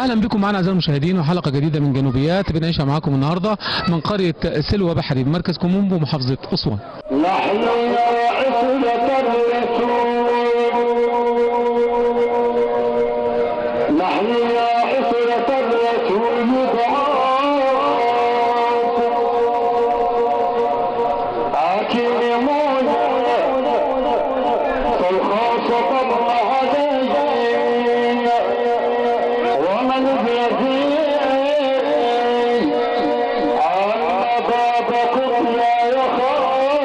اهلا بكم معنا اعزائي المشاهدين وحلقه جديده من جنوبيات بنعيشها معاكم النهارده من قريه سلوى بحري بمركز كومومبو محافظه اسوان نحن يا عصمة الرسول نحن يا عصمة الرسول دعاء أكرمون فالخاصة الرهدين ومن الذي أن بابكم لا يخاف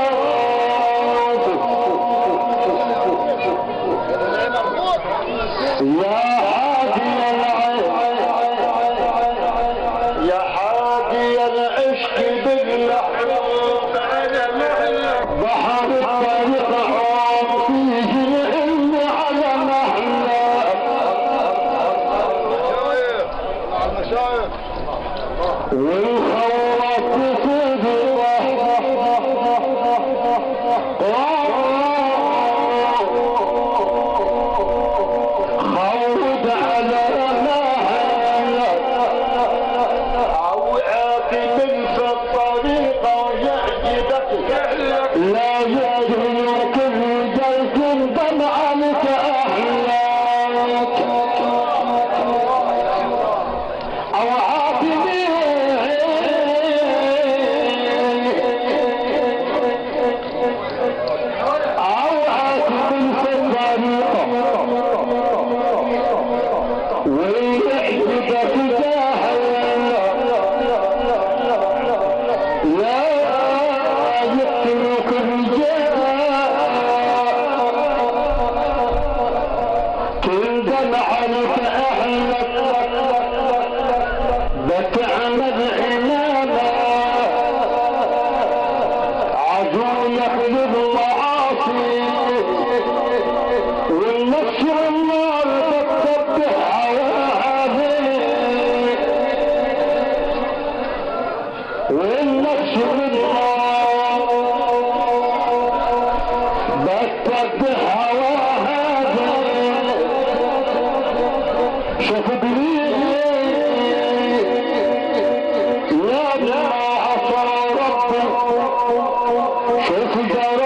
يا حادي العشق يا حادي العشق بالمحبوب بحر الطريق عام فيه العلم على محلى والخوات في خود على مهل عوعات من في الطريق ويعجبك لا يدرك الجلد دمعك أحلاك أو أو عاتب في الطريق ويعجبك جاهل لا يترك الرجال كل دمعك أحلك بتعمل عنابة عدوك للمعاصي والنفس والنار بتسبح عواهي والنفس والنار بتسبح عواهي شوف ابليس يا ما عصى ربه شوف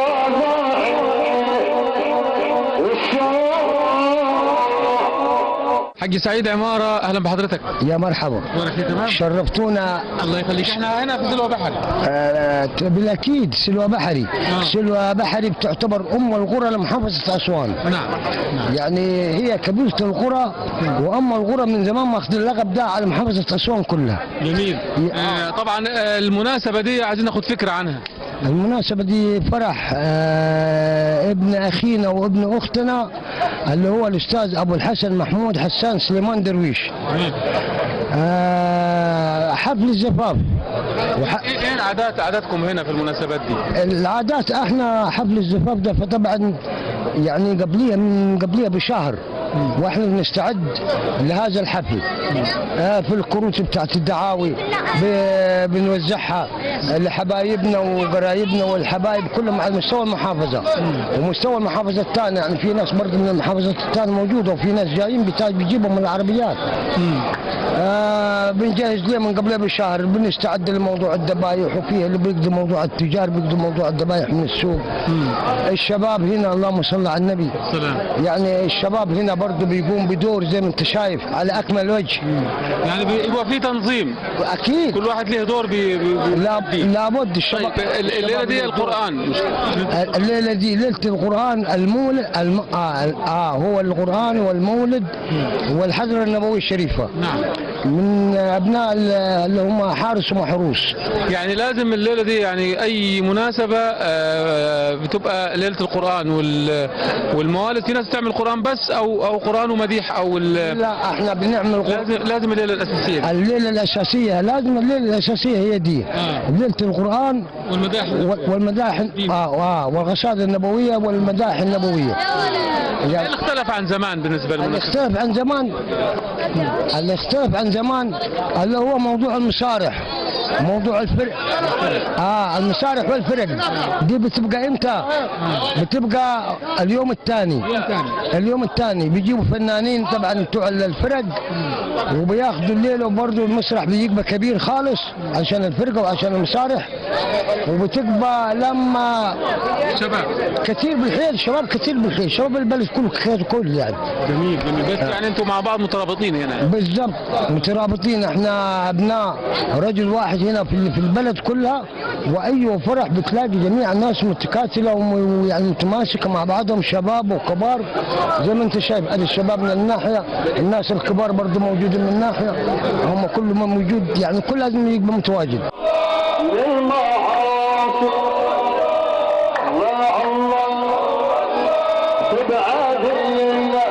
والشوق حاج سعيد عماره اهلا بحضرتك يا مرحبا وانا تمام شرفتونا الله يخليك احنا هنا في سلوى بحري آه، بالاكيد سلوى بحري آه. سلوى بحري بتعتبر ام القرى لمحافظه اسوان نعم نعم يعني هي كبيره القرى وام القرى من زمان ماخذ اللقب ده على محافظه اسوان كلها جميل آه طبعا آه المناسبه دي عايزين ناخد فكره عنها المناسبة دي فرح آه ابن أخينا وابن أختنا اللي هو الأستاذ أبو الحسن محمود حسان سليمان درويش آه حفل الزفاف وح... ايه ايه العادات عاداتكم هنا في المناسبات دي العادات احنا حفل الزفاف ده فطبعا يعني قبليها من قبليها بشهر واحنا بنستعد لهذا الحفل آه في الكروت بتاعت الدعاوي ب- بنوزعها لحبايبنا وقرايبنا والحبايب كلهم على مستوى المحافظه ومستوى المحافظه الثانيه يعني في ناس برضه من المحافظات الثانيه موجوده وفي ناس جايين بتا- بيجيبهم من العربيات آه بنجهز ليه من قبلها بشهر بنستعد لموضوع الذبايح وفيه اللي بيقضي موضوع التجار بيقضي موضوع الذبايح من السوق الشباب هنا اللهم صل على النبي سلام يعني الشباب هنا برضه بيقوم بدور زي ما انت شايف على اكمل وجه يعني بيبقى في تنظيم اكيد كل واحد ليه دور بي بي بي- لا بي. لابد الشباب طيب ال- الليله دي القران مش الليله دي ليله القران المولد الم... آه, اه هو القران والمولد والحضره النبويه الشريفه نعم من ابناء ال- اللي هم حارس ومحروس يعني لازم الليله دي يعني اي مناسبه آه، بتبقى ليله القران وال والموالد في ناس تعمل قران بس او او قران ومديح او ال- لا احنا بنعمل قرآن لازم لازم الليله الاساسيه الليله الاساسيه لازم الليله الاساسيه هي دي آه. ليله القران والمداح وال- والمداح اه اه والغساله النبويه والمداح النبويه ايه يعني اللي اختلف عن زمان بالنسبه اللي للمناسبه اختلف عن زمان اللي اختلف عن زمان اللي هو موضوع المسارح موضوع الفرق اه المسارح والفرق دي بتبقى امتى بتبقى اليوم الثاني اليوم الثاني بيجيبوا فنانين طبعا بتوع الفرق وبياخدوا الليله وبرضه المسرح بيبقى كبير خالص عشان الفرقه وعشان المسارح وبتبقى لما شباب كثير بالحيل شباب كثير بالحيل شباب البلد كله خير كل يعني جميل جميل بس يعني انتم مع بعض مترابطين هنا بالضبط مترابطين احنا ابناء رجل واحد هنا في في البلد كلها واي فرح بتلاقي جميع الناس متكاتله وم- ويعني متماسكه مع بعضهم شباب وكبار زي ما انت شايف ادي الشباب من الناحيه الناس الكبار برضه موجودين من ناحيه هم كلهم موجود يعني كل لازم يبقى متواجد للمعاصي يا الله تبعد لنا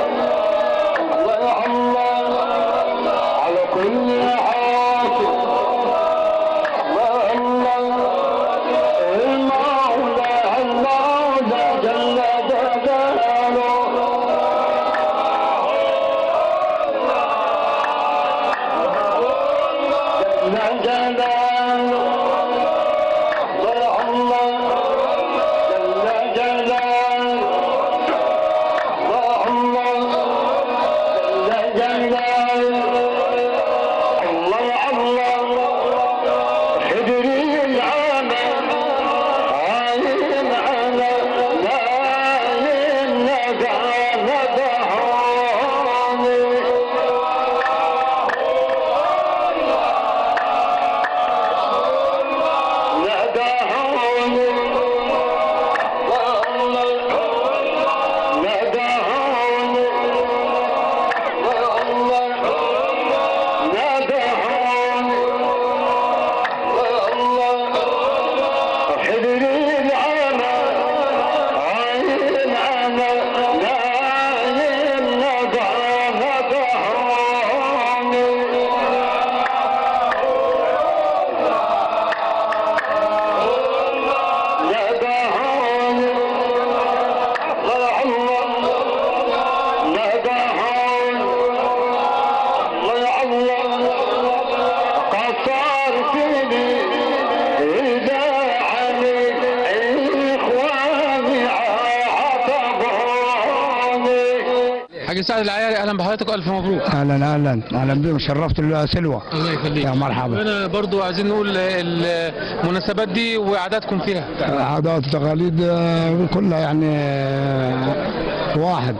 يا الله على كل عاصي يا الله المولى المولى جل جلاله جل جلاله ضيع الله جل جلاله ضيع الله جل جلاله الله الله حدري العمى عاين على لاين ندى ندهاني ندهوني والله ندهوني والله ندهوني والله حذري العمى عين عمى لاين ندى ندهوني ندهوني ضيع الله ندهوني ضيع الله قصر فيني إذا علي إخواني عاتبوني حاج سعد العياري اهلا بحضرتك والف مبروك اهلا اهلا اهلا بكم شرفت سلوى الله يخليك يا مرحبا. انا برضو عايزين نقول المناسبات دي وعاداتكم فيها عادات وتقاليد آه، كلها يعني آه، واحد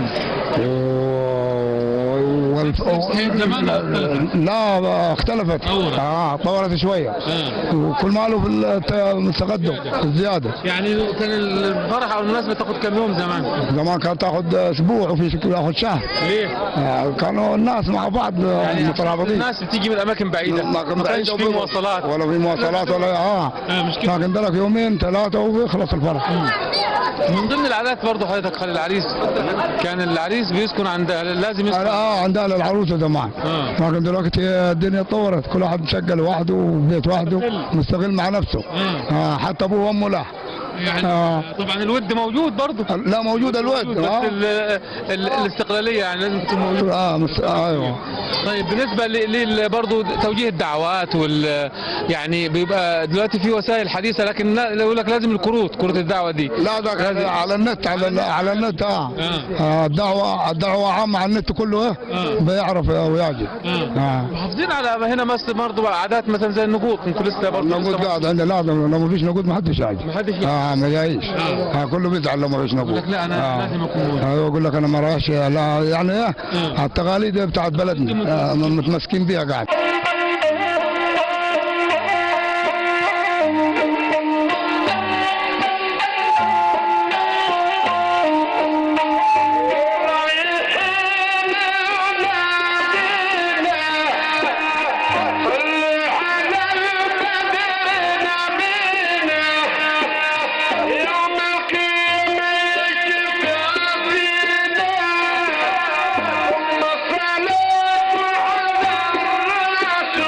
و- والف- زمان اختلفت. لا اختلفت طورت. اه طورت شويه وكل ماله في الت- التقدم الزياده يعني كان الفرح او المناسبه تاخد كام يوم زمان زمان كانت تاخذ اسبوع وفي شكل ياخذ شهر ليه؟ آه، كانوا الناس مع بعض آه، يعني مترابطين الناس بتيجي من اماكن بعيده ما كانش في مواصلات ولا في مواصلات ولا اه آه، مش كده. لكن بالك يومين ثلاثه وبيخلص الفرح من ضمن العادات برضه حضرتك خلي العريس كان العريس بيسكن عند لازم يسكن اه عندها العروسه زمان آه. لكن دلوقتي الدنيا اتطورت كل واحد مشغل وحده وبيت وحده مستقل مع نفسه آه. آه حتى ابوه وامه لا يعني آه. طبعا الود موجود برضه لا موجود الود بس اه, ال- ال- الاستقلاليه يعني لازم تكون موجوده آه, مس... آه ايوه طيب بالنسبه ل برضه توجيه الدعوات وال يعني بيبقى دلوقتي في وسائل حديثه لكن لا- يقول لك لازم الكروت كروت الدعوه دي لا ده كان على النت على ال- على النت اه, آه. آه الدعوه الدعوه عامه على النت كله ايه آه. بيعرف ويجي آه. اه محافظين على هنا مثلا برضه عادات مثلا زي النقود انتوا لسه برضه نقود لسه قاعد عندنا لا لو ما فيش نقود ما حدش يجي ما حدش يجي. اه ما جايش آه. آه. كله بيزعل لو ما فيش نقود لك لا، أنا لازم أكون موجود. آه يقول لك انا ما رايحش لا يعني ايه آه. التقاليد بتاعت بلدنا آه متمسكين بيها قاعد الصلاة على الرسول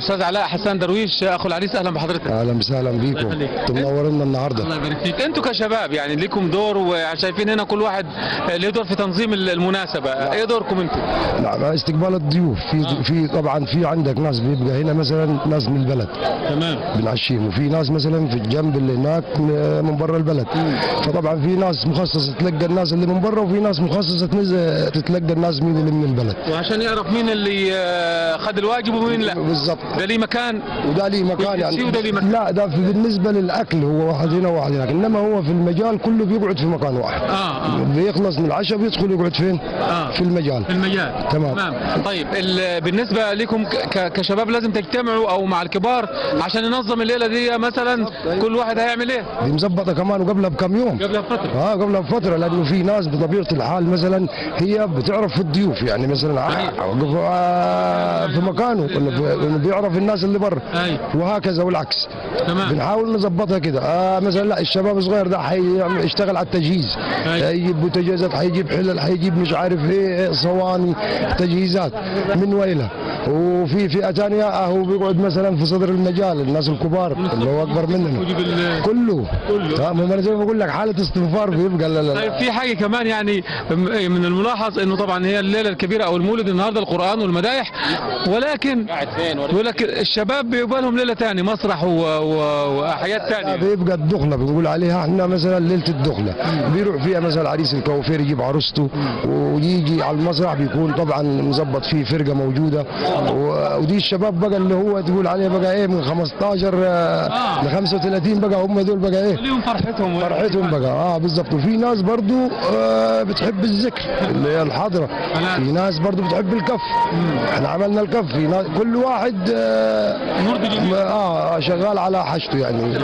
استاذ علاء حسان درويش اخو العريس اهلا بحضرتك اهلا وسهلا بيكم يخليك. انتم منورينا النهارده الله يبارك فيك انتوا كشباب يعني ليكم دور وشايفين هنا كل واحد له دور في تنظيم المناسبه ايه دوركم انتوا نعم استقبال الضيوف في في طبعا في عندك ناس بيبقى هنا مثلا ناس من البلد تمام بنعشيهم وفي ناس مثلا في الجنب اللي هناك م- من برا البلد فطبعا في ناس مخصصه تلقى الناس اللي من برا وفي ناس مخصصه تنزل تتلقى الناس مين اللي من البلد وعشان يعرف مين اللي آه، خد الواجب ومين لا بالضبط ده ليه مكان وده ليه مكان والكرسي وده ليه مكان. لا ده في بالنسبه للاكل هو واحد هنا وواحد هناك انما هو في المجال كله بيقعد في مكان واحد اه اه بيخلص من العشاء بيدخل يقعد فين؟ آه. في المجال في المجال تمام. طيب ال- بالنسبه لكم ك- ك- كشباب لازم تجتمعوا او مع الكبار عشان ينظم الليله دي مثلا كل واحد هيعمل ايه دي مظبطه كمان وقبلها بكم يوم قبل فتره اه قبلها بفتره لانه في ناس بطبيعه الحال مثلا هي بتعرف في الضيوف يعني مثلا ع- وقف آه، في مكانه إنه في- إنه بيعرف الناس اللي برا اي وهكذا والعكس تمام بنحاول نظبطها كده آه مثلا لا الشباب الصغير ده حيشتغل على التجهيز أي. حيجيب بوتجازات حيجيب حلل حيجيب مش عارف ايه صواني تجهيزات من ويله وفي فئه ثانيه هو بيقعد مثلا في صدر المجال الناس الكبار اللي هو اكبر مننا ويجيب ال- كله كله. تمام انا زي ما بقول لك حاله استنفار بيبقى لا لا طيب في حاجه كمان يعني م- من الملاحظ انه طبعا هي الليله الكبيره او المولد النهارده القران والمدائح ولكن يقول لك الشباب بيبقى لهم ليله ثانيه مسرح و... و... واحياء لا، ثانيه بيبقى الدخله بنقول عليها احنا مثلا ليله الدخله بيروح فيها مثلا عريس الكوافير يجيب عروسته ويجي على المسرح بيكون طبعا مظبط فيه فرقه موجوده و- ودي الشباب بقى اللي هو تقول عليه بقى ايه من 15 آه. ل 35 بقى هم دول بقى ايه ليهم فرحتهم فرحتهم بقى اه بالظبط وفي ناس برضو آه بتحب الذكر اللي هي الحضره خلاص. في ناس برضو بتحب الكف احنا عملنا الكف في ناس كل واحد آه يرضي جميع. اه شغال على حاجته يعني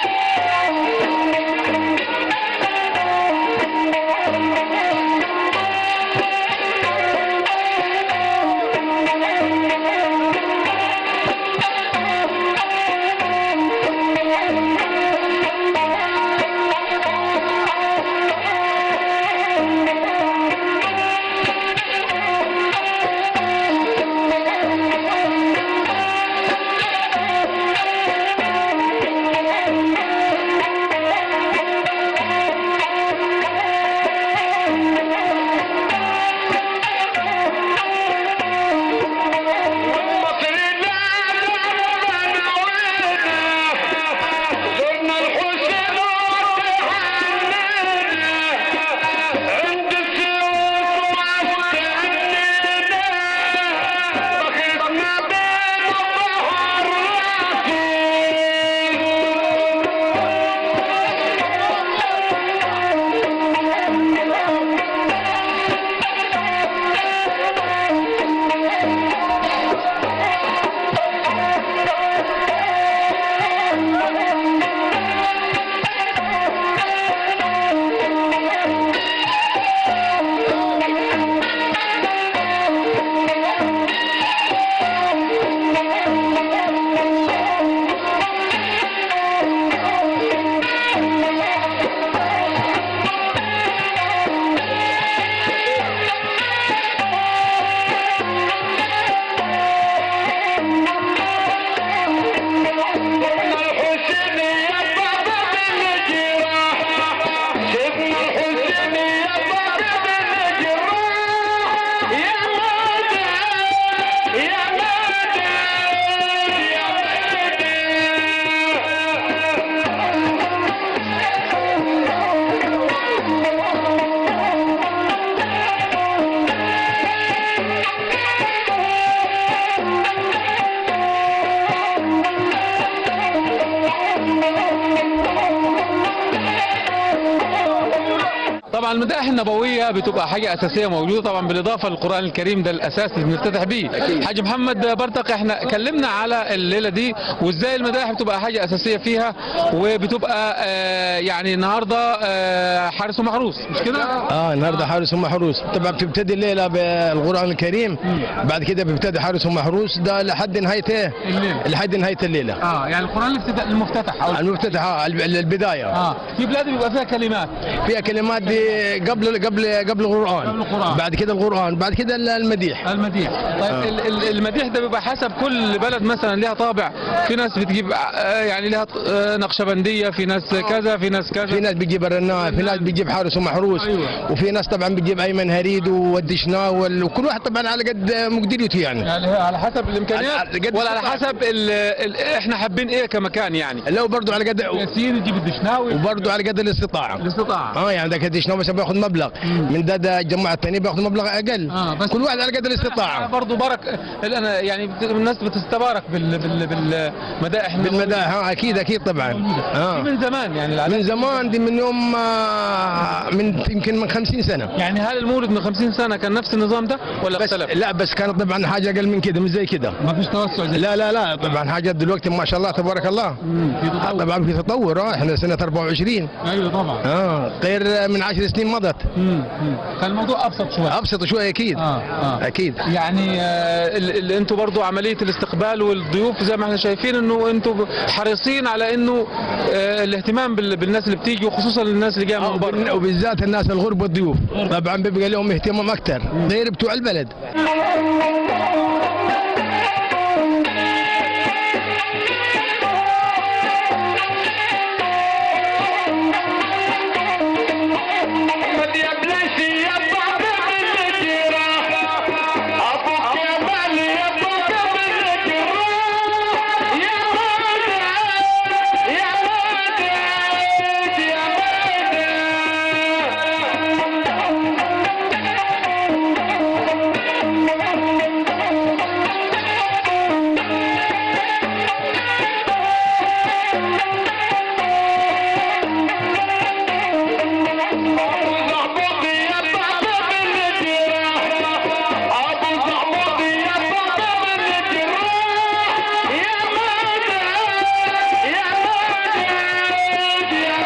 زرنا الحسين عند السيوف واستنينا بخيتنا بين الظهر الحسين يا بابا بالجراح شفنا الحسين يا بابا بالجراح يا مدد يا مدد يا مدد طبعا المدائح النبويه بتبقى حاجه اساسيه موجوده طبعا بالاضافه للقران الكريم ده الاساس اللي بنفتتح بيه حاج محمد برتق احنا كلمنا على الليله دي وازاي المدائح بتبقى حاجه اساسيه فيها وبتبقى آه يعني النهارده آه حارس ومحروس مش كده اه النهارده حارس ومحروس طبعا بتبتدي الليله بالقران الكريم بعد كده بيبتدي حارس ومحروس ده لحد نهايه ايه؟ الليل. لحد نهايه الليله اه يعني القران الافتتاح- المفتتح او المفتتح آه، الب- البدايه اه في بلاد بيبقى فيها كلمات فيها كلمات دي قبل قبل قبل القران قبل القرآن. بعد كده القران بعد كده المديح المديح طيب آه. ال- ال- المديح ده بيبقى حسب كل بلد مثلا ليها طابع في ناس بتجيب آه، يعني ليها آه، نقشبنديه في ناس كذا في ناس كذا في ناس بتجيب الرناء في ناس بتجيب حارس ومحروس أيوة. وفي ناس طبعا بتجيب ايمن هريد والدشناول وكل واحد طبعا على قد مقدرته يعني يعني هي على حسب الامكانيات على قد ولا على الاستطاعة. حسب ال ال احنا حابين ايه كمكان يعني لو برضه على قد ياسين يجيب الدشناوي وبرضه على قد الاستطاعه الاستطاعه اه يعني ده الدشناوي مثلا بياخذ مبلغ من ده ده الجماعه الثانيه بياخذ مبلغ اقل آه، بس- كل واحد على قد الاستطاعه برضه برك انا يعني بت- الناس بتستبارك بال بال بالمدائح بالمداح ها اكيد اكيد طبعا دي اه من زمان يعني العادات من زمان دي من يوم آه، من يمكن من 50 سنه يعني هل المولد من 50 سنه كان نفس النظام ده ولا بس اختلف؟ لا بس كانت طبعا حاجه اقل من كده مش زي كده ما فيش توسع زي لا لا لا طبعا حاجات دلوقتي ما شاء الله تبارك الله مم، في آه، تطور طبعا في تطور اه احنا سنه 24 ايوه طبعا اه غير من 10 سنين مضت مم، مم. فالموضوع ابسط شويه ابسط شويه اكيد اه اه اكيد يعني آه ال- ال- انتوا برضو عمليه الاستقبال والضيوف زي ما احنا شايفين انه انتوا حريصين على انه آه الاهتمام بال- بالناس اللي بتيجي وخصوصا الناس اللي جايه من آه، بره وبالذات الناس الغرب والضيوف طبعا بيبقى لهم اهتمام اكثر غير بتوع البلد احمد يا بليسي يا بابا بالجيرة ابوك يا مالي يا بابا بالجيرة يا مادة يا مادة يا ابو زعبوط يا بابا بالجيرة ابو زعبوط يا بابا بالجيرة يا مادة يا مادة يا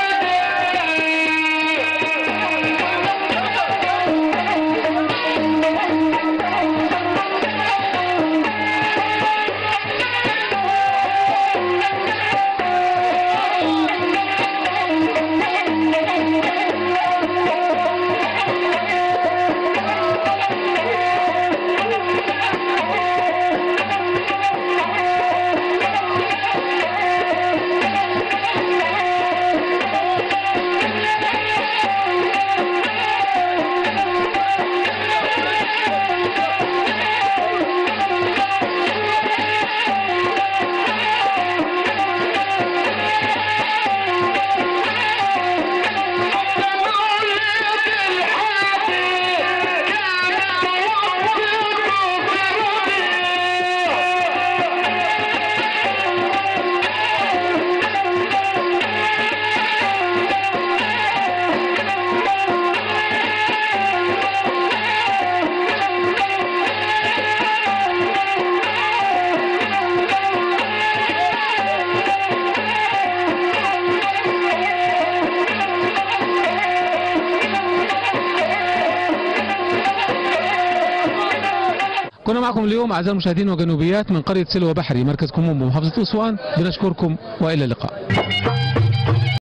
كنا معكم اليوم اعزائي المشاهدين وجنوبيات من قريه سلوى بحري مركز كومومبو محافظه اسوان بنشكركم والى اللقاء